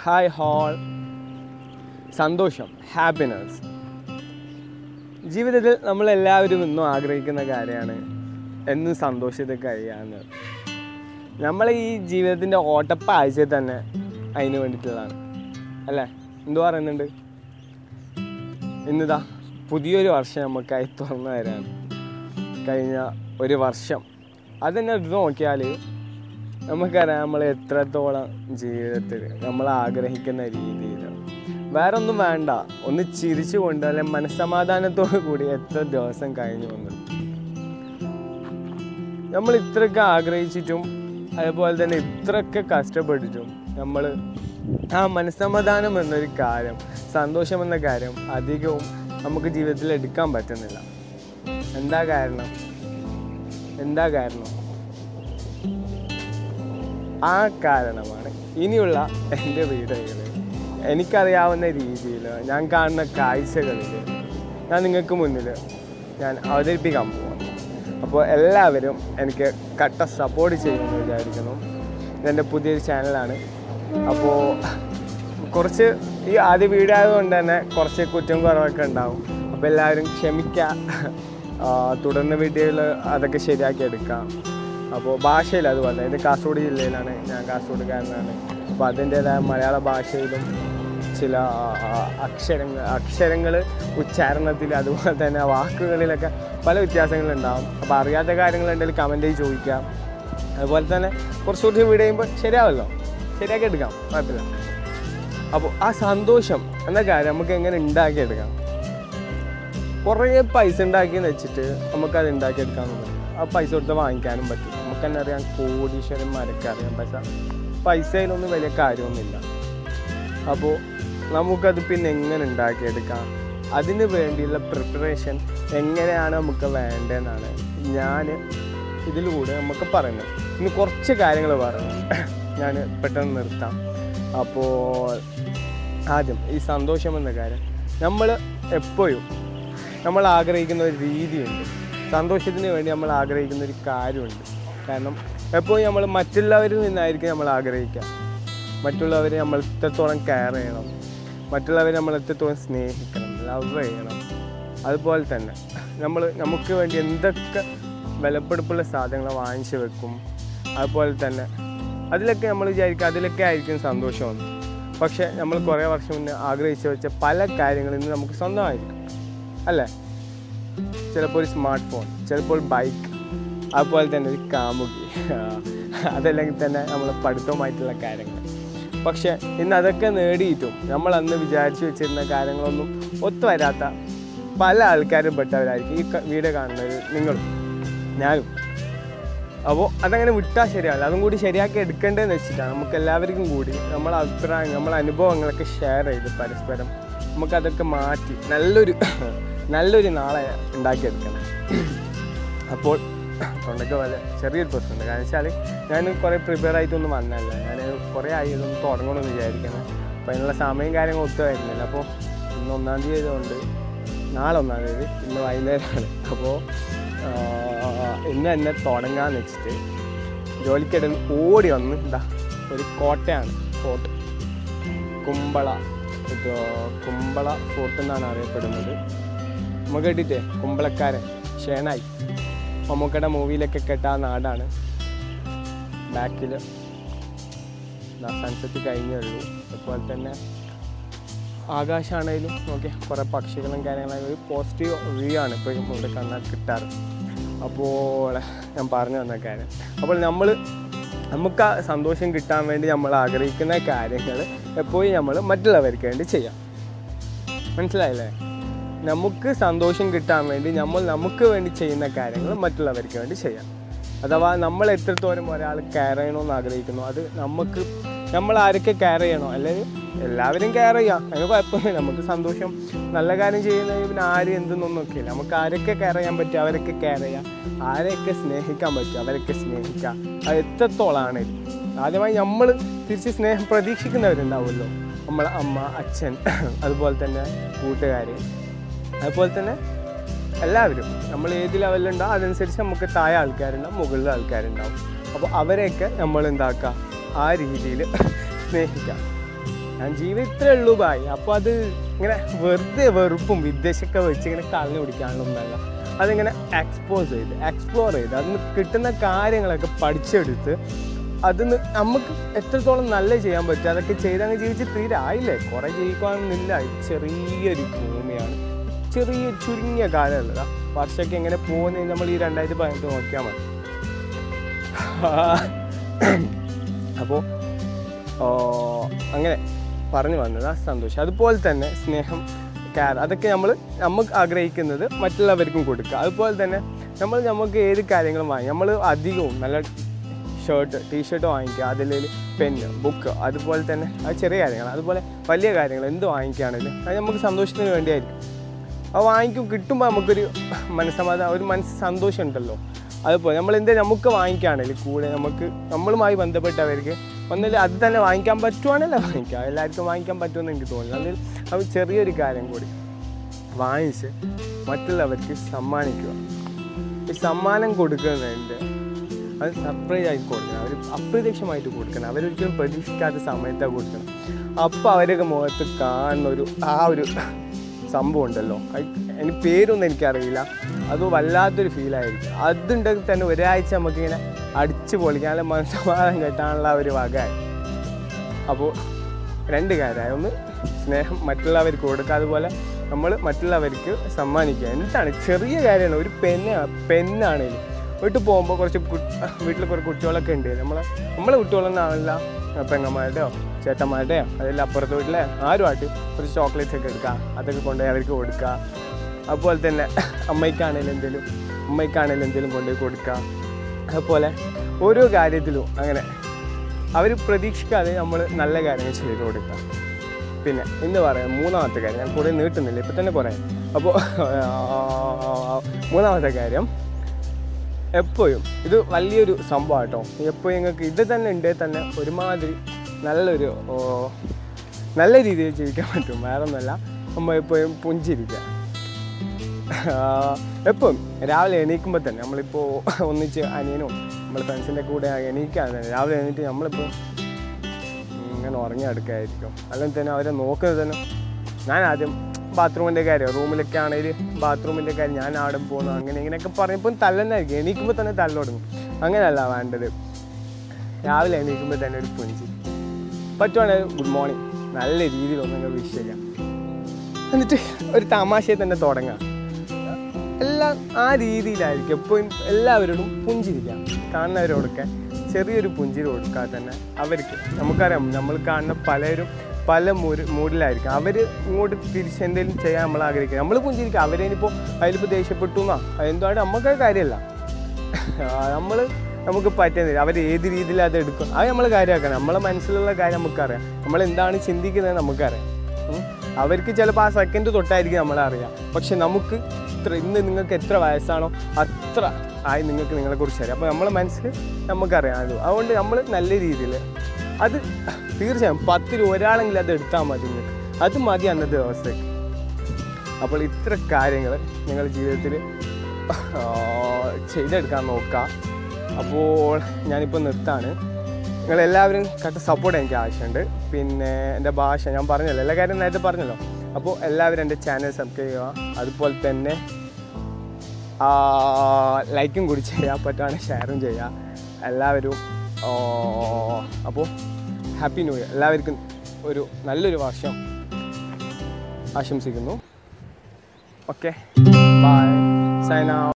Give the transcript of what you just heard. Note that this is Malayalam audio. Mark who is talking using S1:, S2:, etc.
S1: ഹായ് ഹോൾ സന്തോഷം ഹാപ്പിനെസ് ജീവിതത്തിൽ നമ്മളെല്ലാവരും ഇന്നും ആഗ്രഹിക്കുന്ന കാര്യമാണ് എന്നും സന്തോഷത്തിൽ കഴിയാന്ന് നമ്മൾ ഈ ജീവിതത്തിൻ്റെ ഓട്ടപ്പാഴ്ചയിൽ തന്നെ അതിന് വേണ്ടിയിട്ടുള്ളതാണ് അല്ലേ എന്തു പറയുന്നുണ്ട് ഇന്നിതാ പുതിയൊരു വർഷം നമുക്കായി തുറന്നു തരാണ് കഴിഞ്ഞ ഒരു വർഷം അതെന്നെ എടുത്ത് നോക്കിയാൽ നമുക്കറിയാം നമ്മൾ എത്രത്തോളം ജീവിതത്തിൽ നമ്മൾ ആഗ്രഹിക്കുന്ന രീതിയിൽ വേറെ ഒന്നും വേണ്ട ഒന്ന് ചിരിച്ചുകൊണ്ട് അല്ലെങ്കിൽ മനസ്സമാധാനത്തോടു കൂടി എത്ര ദിവസം കഴിഞ്ഞു വന്നു നമ്മൾ ഇത്രയൊക്കെ ആഗ്രഹിച്ചിട്ടും അതുപോലെ തന്നെ ഇത്രയൊക്കെ കഷ്ടപ്പെട്ടിട്ടും നമ്മൾ ആ മനസ്സമാധാനം എന്നൊരു കാര്യം സന്തോഷം എന്ന കാര്യം അധികവും നമുക്ക് ജീവിതത്തിൽ എടുക്കാൻ പറ്റുന്നില്ല എന്താ കാരണം എന്താ കാരണം ആ കാരണമാണ് ഇനിയുള്ള എൻ്റെ വീഡിയോകൾ എനിക്കറിയാവുന്ന രീതിയിൽ ഞാൻ കാണുന്ന കാഴ്ചകളിൽ ഞാൻ നിങ്ങൾക്ക് മുന്നിൽ ഞാൻ അവതരിപ്പിക്കാൻ പോവാം അപ്പോൾ എല്ലാവരും എനിക്ക് കട്ട സപ്പോർട്ട് ചെയ്യുമെന്ന് വിചാരിക്കുന്നു ഇതെൻ്റെ പുതിയൊരു ചാനലാണ് അപ്പോൾ കുറച്ച് ഈ ആദ്യ വീഡിയോ ആയതുകൊണ്ട് തന്നെ കുറച്ച് കുറ്റം കുറവൊക്കെ ഉണ്ടാവും അപ്പോൾ എല്ലാവരും ക്ഷമിക്കുക ആ, തുടർന്ന് വീഡിയോയിൽ അതൊക്കെ ശരിയാക്കി എടുക്കാം അപ്പോൾ ഭാഷയിൽ അതുപോലെ ഇത് കാസർഗോഡ് ജില്ലയിലാണ് ഞാൻ കാസർഗോഡുകാരനാണ് അപ്പോൾ അതിൻ്റേതായ മലയാള ഭാഷയിലും ചില അക്ഷരങ്ങൾ അക്ഷരങ്ങൾ ഉച്ചാരണത്തിൽ അതുപോലെ തന്നെ വാക്കുകളിലൊക്കെ പല വ്യത്യാസങ്ങളുണ്ടാവും അപ്പോൾ അറിയാത്ത കാര്യങ്ങളുണ്ടെങ്കിൽ കമൻറ്റ് ചെയ്ത് ചോദിക്കാം അതുപോലെ തന്നെ കുറച്ചുകൂടി വീഡിയോ ചെയ്യുമ്പോൾ ശരിയാവല്ലോ ശരിയാക്കി എടുക്കാം കുഴപ്പമില്ല അപ്പോൾ ആ സന്തോഷം എന്ന കാര്യം നമുക്ക് എങ്ങനെ ഉണ്ടാക്കിയെടുക്കാം കുറേ പൈസ ഉണ്ടാക്കിയെന്ന് വെച്ചിട്ട് നമുക്കത് ഉണ്ടാക്കിയെടുക്കാമെന്ന് ആ പൈസ കൊടുത്ത് വാങ്ങിക്കാനും പറ്റും നമുക്ക് തന്നെ അറിയാം കോടീശ്വരന്മാരൊക്കെ അറിയാം പക്ഷെ പൈസയിലൊന്നും വലിയ കാര്യമൊന്നുമില്ല അപ്പോൾ നമുക്കത് പിന്നെ എങ്ങനെ ഉണ്ടാക്കിയെടുക്കാം അതിന് വേണ്ടിയുള്ള പ്രിപ്പറേഷൻ എങ്ങനെയാണ് നമുക്ക് വേണ്ടതെന്നാണ് ഞാൻ ഇതിലൂടെ നമുക്ക് പറയുന്നത് ഇനി കുറച്ച് കാര്യങ്ങൾ പറഞ്ഞു ഞാൻ പെട്ടെന്ന് നിർത്താം അപ്പോൾ ആദ്യം ഈ സന്തോഷം എന്ന കാര്യം നമ്മൾ എപ്പോഴും നമ്മൾ ആഗ്രഹിക്കുന്ന ഒരു രീതിയുണ്ട് സന്തോഷത്തിന് വേണ്ടി നമ്മൾ ആഗ്രഹിക്കുന്ന ഒരു കാര്യമുണ്ട് കാരണം എപ്പോഴും നമ്മൾ മറ്റുള്ളവരിൽ നിന്നായിരിക്കും നമ്മൾ ആഗ്രഹിക്കുക മറ്റുള്ളവരെ നമ്മൾ എത്രത്തോളം കെയർ ചെയ്യണം മറ്റുള്ളവരെ നമ്മൾ എത്രത്തോളം സ്നേഹിക്കണം ലവ് ചെയ്യണം അതുപോലെ തന്നെ നമ്മൾ നമുക്ക് വേണ്ടി എന്തൊക്കെ വിലപ്പെടുപ്പുള്ള സാധനങ്ങൾ വാങ്ങിച്ചു വെക്കും അതുപോലെ തന്നെ അതിലൊക്കെ നമ്മൾ വിചാരിക്കും അതിലൊക്കെ ആയിരിക്കും സന്തോഷം പക്ഷേ നമ്മൾ കുറേ വർഷം മുന്നേ ആഗ്രഹിച്ചു വെച്ച പല കാര്യങ്ങളും ഇന്ന് നമുക്ക് സ്വന്തമായിരിക്കും അല്ലേ ചിലപ്പോൾ ഒരു സ്മാർട്ട് ഫോൺ ചിലപ്പോൾ ബൈക്ക് അതുപോലെ തന്നെ ഒരു കാമുകി അതല്ലെങ്കിൽ തന്നെ നമ്മൾ പഠിത്തവുമായിട്ടുള്ള കാര്യങ്ങൾ പക്ഷേ ഇന്ന് അതൊക്കെ നേടിയിട്ടും നമ്മൾ അന്ന് വിചാരിച്ചു വെച്ചിരുന്ന കാര്യങ്ങളൊന്നും ഒത്തുവരാത്ത പല ആൾക്കാരും പെട്ടവരായിരിക്കും ഈ ക- വീഡിയോ കാണുന്നവർ നിങ്ങളും ഞാനും അപ്പോൾ അതങ്ങനെ വിട്ടാൽ ശരിയാവില്ല അതും കൂടി ശരിയാക്കി എടുക്കേണ്ടതെന്ന് വെച്ചിട്ടാണ് നമുക്ക് എല്ലാവർക്കും കൂടി നമ്മളെ അഭിപ്രായം നമ്മളെ അനുഭവങ്ങളൊക്കെ ഷെയർ ചെയ്ത് പരസ്പരം നമുക്കതൊക്കെ മാറ്റി നല്ലൊരു നല്ലൊരു നാളെ ഉണ്ടാക്കിയെടുക്കണം അപ്പോൾ തൊണ്ടയ്ക്ക് പോലെ ചെറിയൊരു പ്രശ്നമുണ്ട് കാരണം വെച്ചാൽ ഞാൻ കുറേ പ്രിപ്പയർ ആയിട്ടൊന്നും വന്നല്ല ഞാൻ കുറേ ആയി ഇതൊന്ന് തുടങ്ങണമെന്ന് വിചാരിക്കുന്നത് അപ്പോൾ അതിനുള്ള സമയം കാര്യങ്ങൾ ഒത്തു വരുന്നില്ല അപ്പോൾ ഇന്ന് ഒന്നാം തീയതി ആയതുകൊണ്ട് നാളെ ഒന്നാം തീയതി ഇന്ന് വൈകുന്നേരമാണ് അപ്പോൾ ഇന്ന് തന്നെ തുടങ്ങാന്ന് വെച്ചിട്ട് ജോലിക്കിടന്ന് ഓടി വന്ന് ഇതാ ഒരു കോട്ടയാണ് ഫോർട്ട് കുമ്പള ഇത് കുമ്പള ഫോർട്ട് എന്നാണ് അറിയപ്പെടുന്നത് നമുക്ക് കേട്ടിട്ടേ കുമ്പളക്കാരൻ ഷേനായി മമ്മൂക്കയുടെ മൂവിയിലൊക്കെ കേട്ട ആ നാടാണ് ബാക്കിൽ സൺസെറ്റ് കഴിഞ്ഞേ ഉള്ളൂ അതുപോലെ തന്നെ ആകാശമാണേലും നോക്കി കുറേ പക്ഷികളും കാര്യങ്ങളും ഒരു പോസിറ്റീവ് വ്യൂ ആണ് ഇപ്പോൾ ഇവിടെ കണ്ടാൽ കിട്ടാറ് അപ്പോൾ ഞാൻ പറഞ്ഞു തന്ന കാര്യം അപ്പോൾ നമ്മൾ നമുക്ക് ആ സന്തോഷം കിട്ടാൻ വേണ്ടി നമ്മൾ ആഗ്രഹിക്കുന്ന കാര്യങ്ങൾ എപ്പോഴും നമ്മൾ മറ്റുള്ളവർക്ക് വേണ്ടി ചെയ്യാം മനസ്സിലായില്ലേ നമുക്ക് സന്തോഷം കിട്ടാൻ വേണ്ടി നമ്മൾ നമുക്ക് വേണ്ടി ചെയ്യുന്ന കാര്യങ്ങൾ മറ്റുള്ളവർക്ക് വേണ്ടി ചെയ്യാം അഥവാ നമ്മൾ എത്രത്തോളം ഒരാൾ കെയർ ചെയ്യണമെന്ന് ആഗ്രഹിക്കുന്നു അത് നമുക്ക് നമ്മൾ ആരൊക്കെ കെയർ ചെയ്യണോ അല്ലെങ്കിൽ എല്ലാവരും കെയർ ചെയ്യാം അതിന് കുഴപ്പമൊന്നുമില്ല നമുക്ക് സന്തോഷം നല്ല കാര്യം ചെയ്യുന്നതിന് പിന്നെ ആര് എന്തെന്നൊന്നൊക്കെ ഇല്ല നമുക്ക് ആരൊക്കെ കെയർ ചെയ്യാൻ പറ്റും അവരൊക്കെ കെയർ ചെയ്യാം ആരെയൊക്കെ സ്നേഹിക്കാൻ പറ്റും അവരൊക്കെ സ്നേഹിക്കാം അത് എത്രത്തോളമാണ് ആദ്യമായി നമ്മൾ തിരിച്ച് സ്നേഹം പ്രതീക്ഷിക്കുന്നവരുണ്ടാവുമല്ലോ നമ്മളെ അമ്മ അച്ഛൻ അതുപോലെ തന്നെ കൂട്ടുകാർ അതുപോലെ തന്നെ എല്ലാവരും നമ്മൾ ഏത് ലെവലിലുണ്ടോ അതനുസരിച്ച് നമുക്ക് താഴെ ആൾക്കാരുണ്ടാവും മുകളിൽ ആൾക്കാരുണ്ടാവും അപ്പോൾ അവരെയൊക്കെ നമ്മൾ എന്താക്കുക ആ രീതിയിൽ സ്നേഹിക്കാം ഞാൻ ജീവിതത്തിലേ ഉള്ളൂ ബായ് അപ്പോൾ അത് ഇങ്ങനെ വെറുതെ വെറുപ്പും വിദ്വേഷമൊക്കെ വെച്ച് ഇങ്ങനെ കളഞ്ഞു പിടിക്കാനുള്ളതൊന്നല്ല അതിങ്ങനെ എക്സ്പോസ് ചെയ്ത് എക്സ്പ്ലോർ ചെയ്ത് അതിന് കിട്ടുന്ന കാര്യങ്ങളൊക്കെ പഠിച്ചെടുത്ത് അതിന് നമുക്ക് എത്രത്തോളം നല്ല ചെയ്യാൻ പറ്റും അതൊക്കെ ചെയ്തങ്ങ് ജീവിച്ച് തീരായില്ലേ കുറേ ജീവിക്കാനൊന്നുമില്ല ഇത് ചെറിയൊരു ഭൂമിയാണ് ചെറിയ ചുരുങ്ങിയ കാലമുള്ളതാ വർഷമൊക്കെ എങ്ങനെ പോകുന്നത് നമ്മൾ ഈ രണ്ടായിരത്തി പതിനെട്ട് നോക്കിയാൽ മതി അപ്പോൾ അങ്ങനെ പറഞ്ഞു വന്നത് ആ സന്തോഷം അതുപോലെ തന്നെ സ്നേഹം കെയർ അതൊക്കെ നമ്മൾ നമുക്ക് ആഗ്രഹിക്കുന്നത് മറ്റുള്ളവർക്കും കൊടുക്കുക അതുപോലെ തന്നെ നമ്മൾ നമുക്ക് ഏത് കാര്യങ്ങളും വാങ്ങി നമ്മൾ അധികവും നല്ല ഷർട്ട് ടീഷർട്ട് വാങ്ങിക്കുക അതിൽ പെന്ന് ബുക്ക് അതുപോലെ തന്നെ അത് ചെറിയ കാര്യങ്ങൾ അതുപോലെ വലിയ കാര്യങ്ങൾ എന്ത് വാങ്ങിക്കുകയാണെങ്കിലും അത് നമുക്ക് സന്തോഷത്തിന് വേണ്ടിയായിരിക്കും അത് വാങ്ങിക്കും കിട്ടുമ്പോൾ നമുക്കൊരു മനസ്സമാധാനം ഒരു മനസ്സ് സന്തോഷം ഉണ്ടല്ലോ അതുപോലെ നമ്മൾ എന്തേ നമുക്ക് വാങ്ങിക്കുകയാണെങ്കിൽ കൂടെ നമുക്ക് നമ്മളുമായി ബന്ധപ്പെട്ടവർക്ക് ഒന്നില്ല അത് തന്നെ വാങ്ങിക്കാൻ പറ്റുവാണല്ലോ വാങ്ങിക്കാം എല്ലാവർക്കും വാങ്ങിക്കാൻ പറ്റുമെന്ന് എനിക്ക് തോന്നുന്നു അതിൽ അത് ചെറിയൊരു കാര്യം കൂടി വാങ്ങിച്ച് മറ്റുള്ളവർക്ക് സമ്മാനിക്കുക ഈ സമ്മാനം കൊടുക്കുന്നതിൻ്റെ അത് സർപ്രൈസ് ആയിട്ട് കൊടുക്കണം അവർ അപ്രത്യക്ഷമായിട്ട് കൊടുക്കണം അവരൊരിക്കലും പ്രതീക്ഷിക്കാത്ത സമയത്താണ് കൊടുക്കണം അപ്പോൾ അവരൊക്കെ മുഖത്ത് കാണുന്ന ഒരു ആ ഒരു സംഭവം ഉണ്ടല്ലോ അത് എനിക്ക് പേരൊന്നും എനിക്കറിയില്ല അത് വല്ലാത്തൊരു ഫീലായിരിക്കും അതുണ്ടെങ്കിൽ തന്നെ ഒരാഴ്ച നമുക്കിങ്ങനെ അടിച്ച് പൊളിക്കാൻ അല്ല മനസ്സമാധാനം കിട്ടാനുള്ള ഒരു വകയായി അപ്പോൾ രണ്ട് കാര്യമായി ഒന്ന് സ്നേഹം മറ്റുള്ളവർക്ക് കൊടുക്കുക അതുപോലെ നമ്മൾ മറ്റുള്ളവർക്ക് സമ്മാനിക്കുക എന്താണ് ചെറിയ കാര്യമാണ് ഒരു പെന്ന പെന്നാണേലും വീട്ടിൽ പോകുമ്പോൾ കുറച്ച് കു- വീട്ടിൽ കുറേ കുട്ടികളൊക്കെ ഉണ്ട് നമ്മളെ നമ്മളെ കുട്ടികളൊന്നും ആവില്ല പെങ്ങന്മാരുടെയോ ചേട്ടന്മാരുടെയോ അതിൽ അപ്പുറത്തെ വീട്ടിലെ ആരുമായിട്ട് കുറച്ച് ചോക്ലേറ്റ്സ് ഒക്കെ എടുക്കുക അതൊക്കെ കൊണ്ടുപോയി അവർക്ക് കൊടുക്കുക അതുപോലെ തന്നെ അമ്മയ്ക്കാണേലും എന്തെങ്കിലും ഉമ്മയ്ക്കാണേലും എന്തെങ്കിലും കൊണ്ടുപോയി കൊടുക്കുക അതുപോലെ ഓരോ കാര്യത്തിലും അങ്ങനെ അവർ പ്രതീക്ഷിക്കാതെ നമ്മൾ നല്ല കാര്യങ്ങൾ ചെയ്തു കൊടുക്കുക പിന്നെ ഇന്ന് പറയാം മൂന്നാമത്തെ കാര്യം ഞാൻ കുറേ നീട്ടുന്നില്ല ഇപ്പം തന്നെ കുറേ അപ്പോൾ മൂന്നാമത്തെ കാര്യം എപ്പോഴും ഇത് വലിയൊരു സംഭവം കേട്ടോ എപ്പോഴും നിങ്ങൾക്ക് ഇത് തന്നെ ഉണ്ടെങ്കിൽ തന്നെ ഒരുമാതിരി നല്ലൊരു ഓ, നല്ല രീതിയിൽ ജീവിക്കാൻ പറ്റും വേറെ ഒന്നുമല്ല നമ്മൾ എപ്പോഴും പുഞ്ചിരിക്കുക എപ്പം രാവിലെ എണീക്കുമ്പോൾ തന്നെ നമ്മളിപ്പോൾ ഒന്നിച്ച് അനിയനും നമ്മൾ ഫ്രണ്ട്സിൻ്റെ കൂടെ എണീക്കാൻ തന്നെ രാവിലെ എണീറ്റ് നമ്മളിപ്പോൾ ഇങ്ങനെ ഉറങ്ങി അടുക്കായിരിക്കും അല്ലെങ്കിൽ തന്നെ അവരെ നോക്കുന്നത് തന്നെ ഞാൻ ആദ്യം ബാത്റൂമിൻ്റെ കാര്യം റൂമിലൊക്കെ ആണെങ്കിൽ ബാത്റൂമിൻ്റെ കാര്യം ഞാൻ ആടെ പോകുന്നു അങ്ങനെ ഇങ്ങനെയൊക്കെ പറയുമ്പോൾ തല്ലെന്നായിരിക്കും എണീക്കുമ്പോൾ തന്നെ തല്ല തുടങ്ങും അങ്ങനെയല്ല വേണ്ടത് രാവിലെ എണീക്കുമ്പോൾ തന്നെ ഒരു പുഞ്ചി പറ്റുവാണെങ്കിൽ ഗുഡ് മോർണിംഗ് നല്ല രീതിയിൽ ഒന്നും വിഷ് ചെയ്യാം എന്നിട്ട് ഒരു തമാശയെ തന്നെ തുടങ്ങാം എല്ലാം ആ രീതിയിലായിരിക്കും എപ്പോഴും എല്ലാവരോടും പുഞ്ചിരിക്കാം കാണുന്നവരോടൊക്കെ ചെറിയൊരു പുഞ്ചിരി കൊടുക്കാതെ തന്നെ അവർക്ക് നമുക്കറിയാം നമ്മൾ കാണുന്ന പലരും പല മൂര് മൂഡിലായിരിക്കും അവർ ഇങ്ങോട്ട് തിരിച്ച് എന്തെങ്കിലും ചെയ്യാൻ നമ്മൾ ആഗ്രഹിക്കുക നമ്മൾ പുഞ്ചിരിക്കുക അവരേനിപ്പോൾ അതിലിപ്പോൾ ദേഷ്യപ്പെട്ടു എന്നാ എന്തുകൊണ്ട് നമുക്കത് കാര്യമല്ല നമ്മൾ നമുക്ക് പറ്റുന്നില്ല അവർ ഏത് രീതിയിൽ അത് എടുക്കും അത് നമ്മൾ കാര്യമാക്കണം നമ്മളെ മനസ്സിലുള്ള കാര്യം നമുക്കറിയാം നമ്മൾ എന്താണ് ചിന്തിക്കുന്നത് നമുക്കറിയാം ഉം. അവർക്ക് ചിലപ്പോൾ ആ സെക്കൻഡ് തൊട്ടായിരിക്കും നമ്മളറിയാം പക്ഷെ നമുക്ക് ഇത്ര ഇന്ന് നിങ്ങൾക്ക് എത്ര വയസ്സാണോ അത്ര ആയി നിങ്ങൾക്ക് നിങ്ങളെക്കുറിച്ച് അറിയാം അപ്പോൾ നമ്മളെ മനസ്സിൽ നമുക്കറിയാം അത് അതുകൊണ്ട് നമ്മൾ നല്ല രീതിയിൽ അത് തീർച്ചയായും പത്തിൽ ഒരാളെങ്കിലും അത് എടുത്താൽ മതി നിങ്ങൾക്ക് അത് മതി അന്നത്തെ ദിവസത്തേക്ക് അപ്പോൾ ഇത്ര കാര്യങ്ങൾ നിങ്ങൾ ജീവിതത്തിൽ ചെയ്തെടുക്കാൻ നോക്കുക അപ്പോൾ ഞാനിപ്പോൾ നിർത്താണ് നിങ്ങളെല്ലാവരും കറക്റ്റ് സപ്പോർട്ട് എനിക്ക് ആവശ്യമുണ്ട് പിന്നെ എൻ്റെ ഭാഷ ഞാൻ പറഞ്ഞല്ലോ എല്ലാ കാര്യം നേരത്തെ പറഞ്ഞല്ലോ അപ്പോൾ എല്ലാവരും എൻ്റെ ചാനൽ സബ്സ്ക്രൈബ് ചെയ്യുക അതുപോലെ തന്നെ ലൈക്കും കൂടി ചെയ്യുക പറ്റുവാണെങ്കിൽ ഷെയറും ചെയ്യുക എല്ലാവരും ആ, അപ്പോൾ ഹാപ്പി ന്യൂ ഇയർ എല്ലാവർക്കും ഒരു നല്ലൊരു വർഷം ആശംസിക്കുന്നു ഓക്കെ ബൈ സൈന